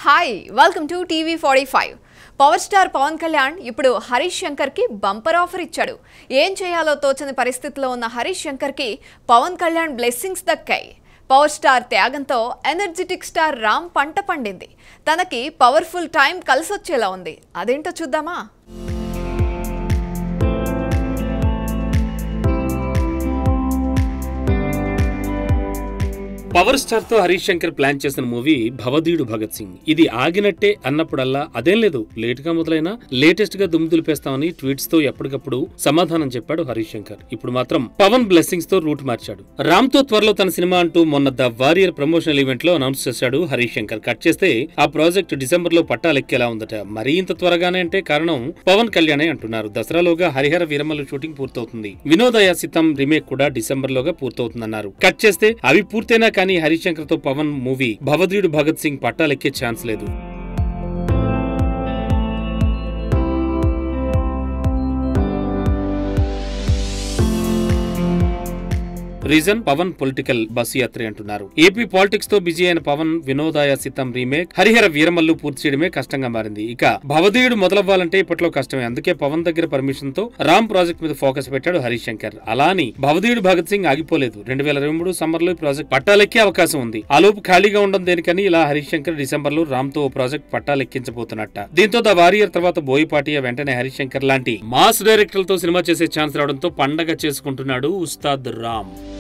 hi welcome to TV forty five power star Pavan Kalyan ఇప్పుడు Harish శంకర్కి bumper offer ఇచ్చాడు ఏం చేయాలో తోచని పరిస్థితిలో ఉన్న హరీష్ శంకర్కి పవన్ కళ్యాణ్ బ్లెస్సింగ్స్ దక్కాయి పవర్ స్టార్ త్యాగంతో ఎనర్జెటిక్ స్టార్ రామ్ పంట పండింది తనకి పవర్ఫుల్ టైం కలిసొచ్చేలా ఉంది అదేంటో చూద్దామా పవర్ స్టార్ తో హరీష్ శంకర్ ప్లాన్ చేసిన మూవీ భవదీయుడు భగత్ సింగ్ ఇది ఆగినట్టే అన్నప్పుడల్లా అదేం లేదు లేట్ గా మొదలైనా లేటెస్ట్ గా దుమ్ము దులిపేస్తామని ట్వీట్స్ తో ఎప్పటికప్పుడు సమాధానం చెప్పాడు హరీష్ శంకర్ ఇప్పుడు మాత్రం పవన్ బ్లెస్సింగ్స్ తో రూట్ మార్చాడు రామ్ తో త్వరలో తన సినిమా అంటూ మొన్న ద వారియర్ ప్రమోషనల్ ఈవెంట్ లో అనౌన్స్ చేశాడు హరీష్ శంకర్ కట్ చేస్తే ఆ ప్రాజెక్ట్ డిసెంబర్ లో పట్టాలెక్కేలా ఉందట మరీ ఇంత త్వరగానే అంటే కారణం పవన్ కళ్యాణే అంటున్నారు దసరాలోగా హరిహర వీరమల్లు షూటింగ్ పూర్తవుతుంది వినోదయ సితం రీమేక్ కూడా డిసెంబర్ లోగా పూర్తవుతుందన్నారు కట్ చేస్తే అవి పూర్తయినా కానీ హరిశంకర్ తో పవన్ మూవీ భవదీయుడు భగత్ సింగ్ పట్టాలెక్కే ఛాన్స్ లేదు రీజన్ పవన్ పొలిటికల్ బస్సు యాత్రి అంటున్నారు ఏపీ పాలిటిక్స్ తో బిజీ అయిన పవన్ వినోదాయ సితం రీమేక్ హరిహర వీరమల్లు పూర్తి చేయడమే కష్టంగా మారింది ఇక భవదీయుడు మొదలవ్వాలంటే ఇప్పట్లో కష్టమే అందుకే పవన్ దగ్గర పర్మిషన్ తో రామ్ ప్రాజెక్ట్ మీద ఫోకస్ పెట్టాడు హరీష్ శంకర్ అలా అని భవదీయుడు భగత్ సింగ్ ఆగిపోలేదు రెండు వేల ఇరవై మూడు సమ్మర్ లో ఈ ప్రాజెక్ట్ పట్టాలెక్కే అవకాశం ఉంది ఆ లోపు ఖాళీగా ఉండడం దేనికని ఇలా హరీష్ శంకర్ డిసెంబర్ లో రామ్ తో ఓ ప్రాజెక్ట్ పట్టాలెక్కించబోతున్నట్ట దీంతో ద వారియర్ తర్వాత బోయపాటి వెంటనే హరీష్ శంకర్ లాంటి మాస్ డైరెక్టర్లతో సినిమా చేసే ఛాన్స్ రావడంతో పండగ చేసుకుంటున్నాడు ఉస్తాద్ రామ్